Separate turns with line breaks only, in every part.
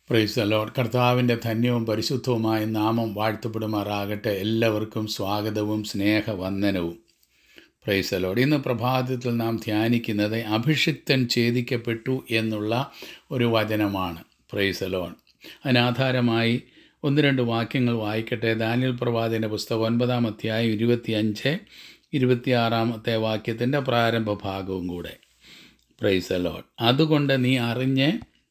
price load കർത്താവിൻ്റെ ധന്യവും പരിശുദ്ധവുമായ നാമം വാഴ്ത്തപ്പെടുമാറാകട്ടെ എല്ലാവർക്കും സ്വാഗതവും സ്നേഹവന്ദനവും പ്രൈസ് ലോഡ് ഇന്ന് പ്രഭാതത്തിൽ നാം ധ്യാനിക്കുന്നത് അഭിഷിക്തൻ ഛേദിക്കപ്പെട്ടു എന്നുള്ള ഒരു വചനമാണ് പ്രൈസ് ലോഡ് അതിനാധാരമായി ഒന്ന് രണ്ട് വാക്യങ്ങൾ വായിക്കട്ടെ ദാനിയൽ പ്രവാചൻ്റെ പുസ്തകം ഒൻപതാം അധ്യായം ഇരുപത്തിയഞ്ച് ഇരുപത്തിയാറാമത്തെ വാക്യത്തിൻ്റെ പ്രാരംഭ ഭാഗവും കൂടെ പ്രൈസ് ലോഡ് അതുകൊണ്ട് നീ അറിഞ്ഞ്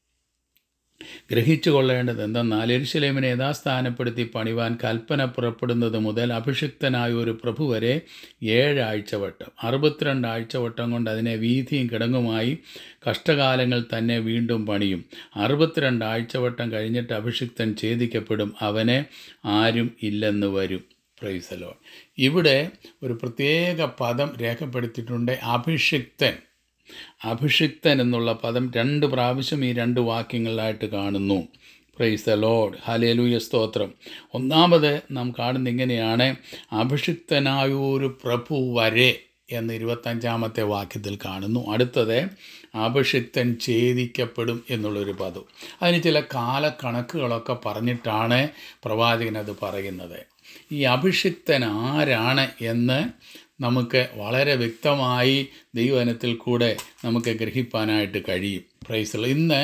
ഗ്രഹിച്ചു കൊള്ളേണ്ടത് എന്തെന്നാൽ എരുശലേമിനെ യഥാസ്ഥാനപ്പെടുത്തി പണിവാൻ കൽപ്പന പുറപ്പെടുന്നത് മുതൽ അഭിഷിക്തനായ ഒരു പ്രഭു വരെ ഏഴാഴ്ചവട്ടം അറുപത്തിരണ്ട് ആഴ്ചവട്ടം കൊണ്ട് അതിനെ വീതിയും കിടങ്ങുമായി കഷ്ടകാലങ്ങൾ തന്നെ വീണ്ടും പണിയും അറുപത്തിരണ്ട് ആഴ്ചവട്ടം കഴിഞ്ഞിട്ട് അഭിഷിക്തൻ ഛേദിക്കപ്പെടും അവനെ ആരും ഇല്ലെന്ന് വരും പ്രൈസലോ ഇവിടെ ഒരു പ്രത്യേക പദം രേഖപ്പെടുത്തിയിട്ടുണ്ട് അഭിഷിക്തൻ അഭിഷിക്തൻ എന്നുള്ള പദം രണ്ട് പ്രാവശ്യം ഈ രണ്ട് വാക്യങ്ങളിലായിട്ട് കാണുന്നു പ്രൈസ് ദ ലോഡ് ഹലേലൂയ സ്തോത്രം ഒന്നാമത് നാം കാണുന്ന ഇങ്ങനെയാണ് അഭിഷിക്തനായ ഒരു പ്രഭു വരെ എന്ന് ഇരുപത്തഞ്ചാമത്തെ വാക്യത്തിൽ കാണുന്നു അടുത്തത് അഭിഷിക്തൻ ഛേദിക്കപ്പെടും എന്നുള്ളൊരു പദം അതിന് ചില കാലക്കണക്കുകളൊക്കെ പറഞ്ഞിട്ടാണ് പ്രവാചകൻ അത് പറയുന്നത് ഈ അഭിഷിക്തൻ ആരാണ് എന്ന് നമുക്ക് വളരെ വ്യക്തമായി ദൈവവനത്തിൽ കൂടെ നമുക്ക് ഗ്രഹിപ്പാനായിട്ട് കഴിയും പ്രൈസുള്ള ഇന്ന്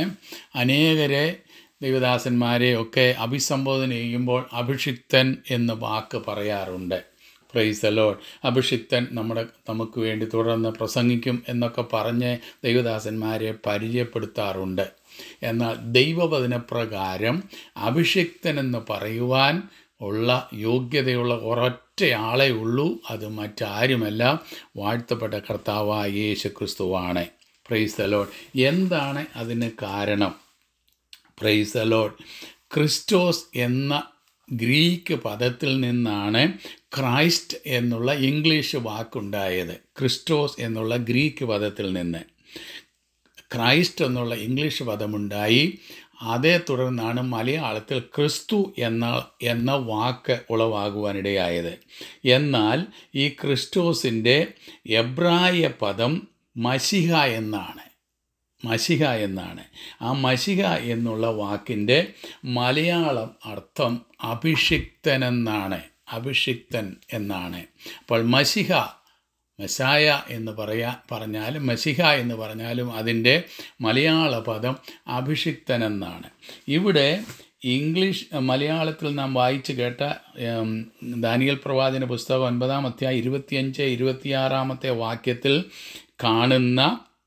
അനേകരെ ദൈവദാസന്മാരെ ഒക്കെ അഭിസംബോധന ചെയ്യുമ്പോൾ അഭിഷിക്തൻ എന്ന് വാക്ക് പറയാറുണ്ട് പ്രൈസ് അലോഡ് അഭിഷിക്തൻ നമ്മുടെ നമുക്ക് വേണ്ടി തുടർന്ന് പ്രസംഗിക്കും എന്നൊക്കെ പറഞ്ഞ് ദൈവദാസന്മാരെ പരിചയപ്പെടുത്താറുണ്ട് എന്നാൽ ദൈവവചനപ്രകാരം അഭിഷിക്തൻ എന്ന് പറയുവാൻ ഉള്ള യോഗ്യതയുള്ള ഒരൊറ്റയാളെ ഉള്ളൂ അത് മറ്റാരുമല്ല വാഴ്ത്തപ്പെട്ട കർത്താവായ യേശു ക്രിസ്തുവാണ് പ്രൈസ് അലോഡ് എന്താണ് അതിന് കാരണം പ്രൈസ് അലോഡ് ക്രിസ്റ്റോസ് എന്ന ഗ്രീക്ക് പദത്തിൽ നിന്നാണ് ക്രൈസ്റ്റ് എന്നുള്ള ഇംഗ്ലീഷ് വാക്കുണ്ടായത് ക്രിസ്റ്റോസ് എന്നുള്ള ഗ്രീക്ക് പദത്തിൽ നിന്ന് ക്രൈസ്റ്റ് എന്നുള്ള ഇംഗ്ലീഷ് പദമുണ്ടായി അതേ തുടർന്നാണ് മലയാളത്തിൽ ക്രിസ്തു എന്ന എന്ന വാക്ക് ഉളവാകുവാനിടയായത് എന്നാൽ ഈ ക്രിസ്റ്റോസിൻ്റെ എബ്രായ പദം മഷിഹ എന്നാണ് മഷിഹ എന്നാണ് ആ മഷിഹ എന്നുള്ള വാക്കിൻ്റെ മലയാളം അർത്ഥം അഭിഷിക്തനെന്നാണ് അഭിഷിക്തൻ എന്നാണ് അപ്പോൾ മഷിഹ മെസായ എന്ന് പറയാ പറഞ്ഞാലും മസിഹ എന്ന് പറഞ്ഞാലും അതിൻ്റെ മലയാള പദം അഭിഷിക്തൻ എന്നാണ് ഇവിടെ ഇംഗ്ലീഷ് മലയാളത്തിൽ നാം വായിച്ചു കേട്ട ദാനിയൽ പ്രവാചന പുസ്തകം ഒൻപതാം അധ്യായം ഇരുപത്തിയഞ്ച് ഇരുപത്തിയാറാമത്തെ വാക്യത്തിൽ കാണുന്ന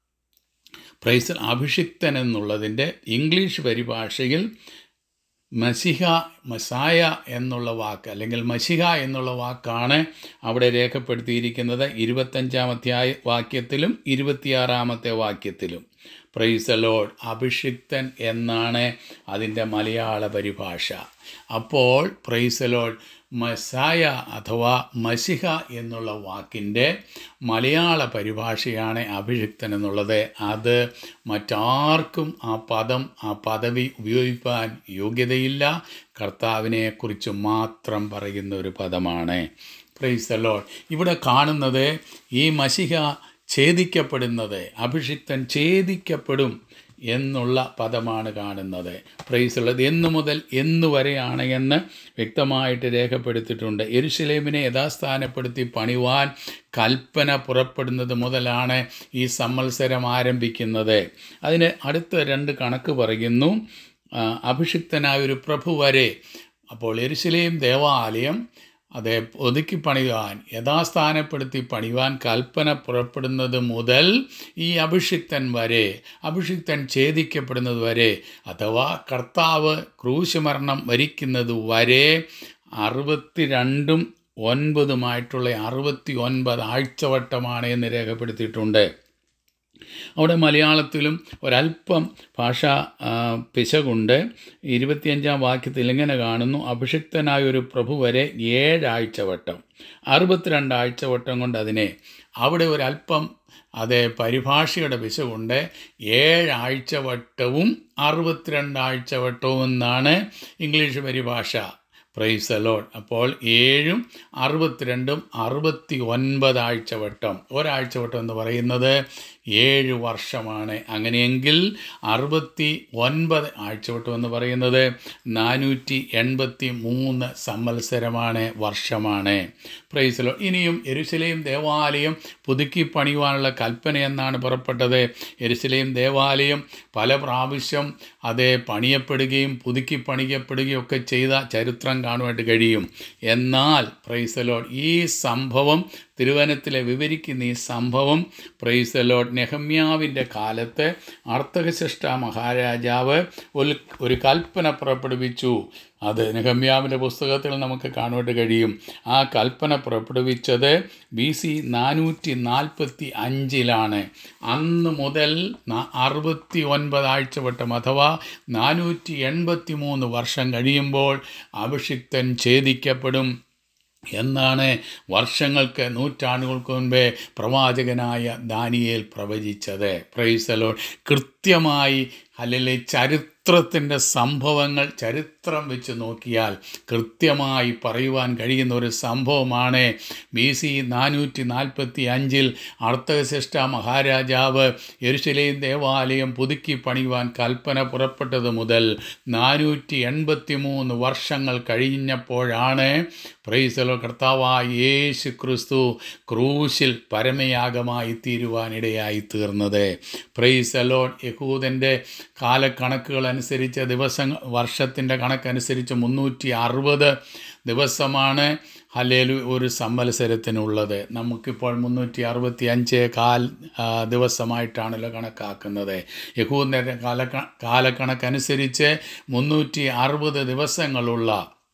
പ്രൈസ് അഭിഷിക്തൻ എന്നുള്ളതിൻ്റെ ഇംഗ്ലീഷ് പരിഭാഷയിൽ മസിഹ മസായ എന്നുള്ള വാക്ക് അല്ലെങ്കിൽ മസിഹ എന്നുള്ള വാക്കാണ് അവിടെ രേഖപ്പെടുത്തിയിരിക്കുന്നത് ഇരുപത്തഞ്ചാമത്തെ വാക്യത്തിലും ഇരുപത്തിയാറാമത്തെ വാക്യത്തിലും പ്രൈസ് ലോഡ് അഭിഷിക്തൻ എന്നാണ് അതിൻ്റെ മലയാള പരിഭാഷ അപ്പോൾ പ്രൈസ് ലോഡ് മസായ അഥവാ മസിഹ എന്നുള്ള വാക്കിൻ്റെ മലയാള പരിഭാഷയാണ് അഭിഷിക്തൻ എന്നുള്ളത് അത് മറ്റാർക്കും ആ പദം ആ പദവി ഉപയോഗിക്കാൻ യോഗ്യതയില്ല കർത്താവിനെക്കുറിച്ച് മാത്രം പറയുന്ന ഒരു പദമാണ് പ്രൈസ് ലോഡ് ഇവിടെ കാണുന്നത് ഈ മസിഹ ഛേദിക്കപ്പെടുന്നത് അഭിഷിക്തൻ ഛേദിക്കപ്പെടും എന്നുള്ള പദമാണ് കാണുന്നത് പ്രൈസ് ഉള്ളത് എന്നു മുതൽ എന്നു വരെയാണ് എന്ന് വ്യക്തമായിട്ട് രേഖപ്പെടുത്തിയിട്ടുണ്ട് എരുശലേമിനെ യഥാസ്ഥാനപ്പെടുത്തി പണിവാൻ കൽപ്പന പുറപ്പെടുന്നത് മുതലാണ് ഈ സമ്മത്സരം ആരംഭിക്കുന്നത് അതിന് അടുത്ത രണ്ട് കണക്ക് പറയുന്നു അഭിഷിക്തനായ ഒരു പ്രഭു വരെ അപ്പോൾ എരുശലേം ദേവാലയം അതെ ഒതുക്കി പണിയുവാൻ യഥാസ്ഥാനപ്പെടുത്തി പണിയുവാൻ കൽപ്പന പുറപ്പെടുന്നത് മുതൽ ഈ അഭിഷിക്തൻ വരെ അഭിഷിക്തൻ ഛേദിക്കപ്പെടുന്നത് വരെ അഥവാ കർത്താവ് ക്രൂശുമരണം വരിക്കുന്നത് വരെ അറുപത്തിരണ്ടും ഒൻപതുമായിട്ടുള്ള അറുപത്തി ഒൻപത് ആഴ്ചവട്ടമാണ് എന്ന് രേഖപ്പെടുത്തിയിട്ടുണ്ട് അവിടെ മലയാളത്തിലും ഒരല്പം ഭാഷാ പിശകുണ്ട് ഇരുപത്തിയഞ്ചാം വാക്യത്തിൽ ഇങ്ങനെ കാണുന്നു അഭിഷിക്തനായ ഒരു പ്രഭു വരെ ഏഴാഴ്ചവട്ടം അറുപത്തിരണ്ട് ആഴ്ചവട്ടം കൊണ്ട് അതിനെ അവിടെ ഒരല്പം അത് പരിഭാഷയുടെ പിശകുണ്ട് ഏഴാഴ്ചവട്ടവും അറുപത്തിരണ്ട് ആഴ്ചവട്ടവും എന്നാണ് ഇംഗ്ലീഷ് പരിഭാഷ പ്രൈസ് അലോഡ് അപ്പോൾ ഏഴും അറുപത്തിരണ്ടും അറുപത്തി ഒൻപത് ആഴ്ചവട്ടം ഒരാഴ്ചവട്ടം എന്ന് പറയുന്നത് ഏഴ് വർഷമാണ് അങ്ങനെയെങ്കിൽ അറുപത്തി ഒൻപത് ആഴ്ചവട്ടം എന്ന് പറയുന്നത് നാനൂറ്റി എൺപത്തി മൂന്ന് സംവത്സരമാണ് വർഷമാണ് പ്രൈസലോ ഇനിയും എരുസലേം ദേവാലയം പുതുക്കി പണിയുവാനുള്ള കൽപ്പന എന്നാണ് പുറപ്പെട്ടത് എരുസലേം ദേവാലയം പല പ്രാവശ്യം അത് പണിയപ്പെടുകയും പുതുക്കി പണിയപ്പെടുകയും ഒക്കെ ചെയ്ത ചരിത്രം കാണുവാനായിട്ട് കഴിയും എന്നാൽ പ്രൈസലോഡ് ഈ സംഭവം തിരുവനത്തിലെ വിവരിക്കുന്ന ഈ സംഭവം പ്രൈസലോഡ് നെഹമ്യാവിൻ്റെ കാലത്ത് അർത്ഥകശിഷ്ട മഹാരാജാവ് ഒരു ഒരു കൽപ്പന പുറപ്പെടുവിച്ചു അത് നെഹമ്യാവിൻ്റെ പുസ്തകത്തിൽ നമുക്ക് കാണുവാനായിട്ട് കഴിയും ആ കൽപ്പന പുറപ്പെടുവിച്ചത് ബി സി നാനൂറ്റി നാൽപ്പത്തി അഞ്ചിലാണ് അന്ന് മുതൽ ന- അറുപത്തി ഒൻപത് ആഴ്ചവട്ടം അഥവാ നാനൂറ്റി എൺപത്തി മൂന്ന് വർഷം കഴിയുമ്പോൾ അഭിഷിക്തൻ ഛേദിക്കപ്പെടും എന്നാണ് വർഷങ്ങൾക്ക് നൂറ്റാണ്ടുകൾക്ക് മുൻപേ പ്രവാചകനായ ദാനിയേൽ പ്രവചിച്ചത് പ്രൈസലോ കൃത്യമായി അല്ലെങ്കിൽ ചരിത്രത്തിൻ്റെ സംഭവങ്ങൾ ചരിത്രം വെച്ച് നോക്കിയാൽ കൃത്യമായി പറയുവാൻ കഴിയുന്ന ഒരു സംഭവമാണ് ബി സി നാനൂറ്റി നാൽപ്പത്തി അഞ്ചിൽ അർത്ഥശിഷ്ട മഹാരാജാവ് യെരുശലേം ദേവാലയം പുതുക്കി പണിയുവാൻ കൽപ്പന പുറപ്പെട്ടത് മുതൽ നാനൂറ്റി എൺപത്തി മൂന്ന് വർഷങ്ങൾ കഴിഞ്ഞപ്പോഴാണ് പ്രൈസലോ കർത്താവായ യേശു ക്രിസ്തു ക്രൂശിൽ പരമയാഗമായി തീരുവാനിടയായി തീർന്നത് പ്രൈസലോൺ യഹൂദൻ്റെ കാലക്കണക്കുകൾ അനുസരിച്ച് ദിവസം വർഷത്തിൻ്റെ കണക്കനുസരിച്ച് മുന്നൂറ്റി അറുപത് ദിവസമാണ് ഹലേലു ഒരു സംവത്സരത്തിനുള്ളത് നമുക്കിപ്പോൾ മുന്നൂറ്റി അറുപത്തി അഞ്ച് കാൽ ആ, ദിവസമായിട്ടാണല്ലോ കണക്കാക്കുന്നത് യഹൂദൻ്റെ കാലക്ക കാലക്കണക്കനുസരിച്ച് മുന്നൂറ്റി അറുപത് ദിവസങ്ങളുള്ള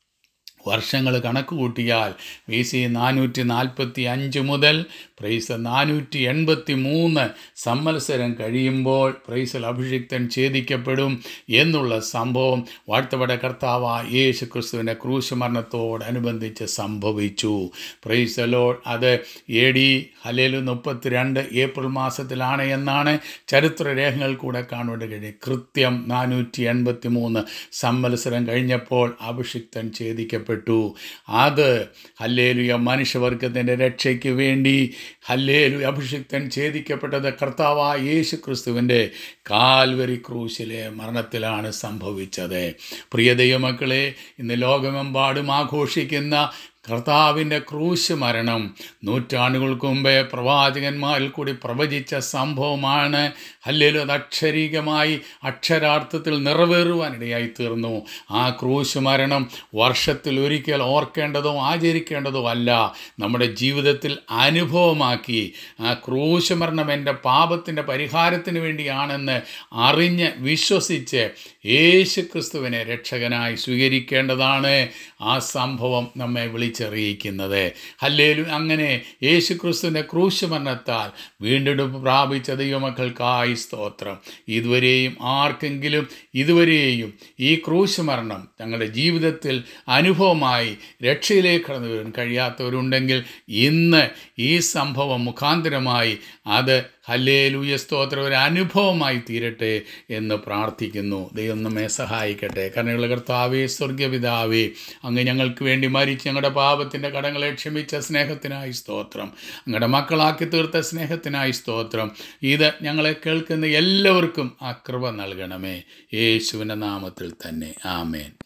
വർഷങ്ങൾ കണക്ക് കൂട്ടിയാൽ ബി സി നാനൂറ്റി നാൽപ്പത്തി അഞ്ച് മുതൽ പ്രൈസ് നാനൂറ്റി എൺപത്തി മൂന്ന് സംവത്സരം കഴിയുമ്പോൾ പ്രൈസിൽ അഭിഷിക്തൻ ഛേദിക്കപ്പെടും എന്നുള്ള സംഭവം വാഴ്ത്തപ്പെട്ട കർത്താവ യേശു ക്രിസ്തുവിൻ്റെ ക്രൂശ് മരണത്തോടനുബന്ധിച്ച് സംഭവിച്ചു പ്രൈസലോ അത് എ ഡി ഹലേലു മുപ്പത്തിരണ്ട് ഏപ്രിൽ മാസത്തിലാണ് എന്നാണ് ചരിത്രരേഖകൾ കൂടെ കാണുവാൻ കഴിയും കൃത്യം നാനൂറ്റി എൺപത്തി മൂന്ന് സംവത്സരം കഴിഞ്ഞപ്പോൾ അഭിഷിക്തൻ ഛേദിക്കപ്പെട്ടു അത് ഹല്ലേലുയ മനുഷ്യവർഗത്തിൻ്റെ രക്ഷയ്ക്ക് വേണ്ടി ഹല്ലേലു അഭിഷിക്തൻ ഛേദിക്കപ്പെട്ടത് കർത്താവായ യേശു ക്രിസ്തുവിൻ്റെ കാൽവരി ക്രൂശിലെ മരണത്തിലാണ് സംഭവിച്ചത് പ്രിയ ദൈവമക്കളെ ഇന്ന് ലോകമെമ്പാടും ആഘോഷിക്കുന്ന കർത്താവിൻ്റെ ക്രൂശ് മരണം നൂറ്റാണ്ടുകൾക്ക് മുമ്പേ പ്രവാചകന്മാരിൽ കൂടി പ്രവചിച്ച സംഭവമാണ് ഹല്ലേലും അത് അക്ഷരീകമായി അക്ഷരാർത്ഥത്തിൽ നിറവേറുവാനിടയായി തീർന്നു ആ ക്രൂശ് മരണം വർഷത്തിൽ ഒരിക്കൽ ഓർക്കേണ്ടതോ ആചരിക്കേണ്ടതോ അല്ല നമ്മുടെ ജീവിതത്തിൽ അനുഭവമാക്കി ആ ക്രൂശ് മരണം എൻ്റെ പാപത്തിൻ്റെ പരിഹാരത്തിന് വേണ്ടിയാണെന്ന് അറിഞ്ഞ് വിശ്വസിച്ച് യേശു ക്രിസ്തുവിനെ രക്ഷകനായി സ്വീകരിക്കേണ്ടതാണ് ആ സംഭവം നമ്മെ വിളിച്ചറിയിക്കുന്നത് ഹല്ലേലു അങ്ങനെ യേശു ക്രിസ്തുവിൻ്റെ ക്രൂശ് മരണത്താൽ വീണ്ടെടുപ്പ് പ്രാപിച്ച ദൈവമക്കൾക്കായി സ്തോത്രം ഇതുവരെയും ആർക്കെങ്കിലും ഇതുവരെയും ഈ ക്രൂശ് മരണം തങ്ങളുടെ ജീവിതത്തിൽ അനുഭവമായി രക്ഷയിലേക്ക് കടന്നു വരാൻ കഴിയാത്തവരുണ്ടെങ്കിൽ ഇന്ന് ഈ സംഭവം മുഖാന്തരമായി അത് ഹല്ലേലൂയ സ്തോത്രം ഒരു അനുഭവമായി തീരട്ടെ എന്ന് പ്രാർത്ഥിക്കുന്നു ദൈവം നമ്മെ സഹായിക്കട്ടെ കരുണയുള്ള കർത്താവേ സ്വർഗപിതാവേ അങ്ങ് ഞങ്ങൾക്ക് വേണ്ടി മരിച്ച് ഞങ്ങളുടെ പാപത്തിൻ്റെ കടങ്ങളെ ക്ഷമിച്ച സ്നേഹത്തിനായി സ്തോത്രം ഞങ്ങളുടെ മക്കളാക്കി തീർത്ത സ്നേഹത്തിനായി സ്തോത്രം ഇത് ഞങ്ങളെ കേൾക്കുന്ന എല്ലാവർക്കും ആ കൃപ നൽകണമേ യേശുവിൻ്റെ നാമത്തിൽ തന്നെ ആമേൻ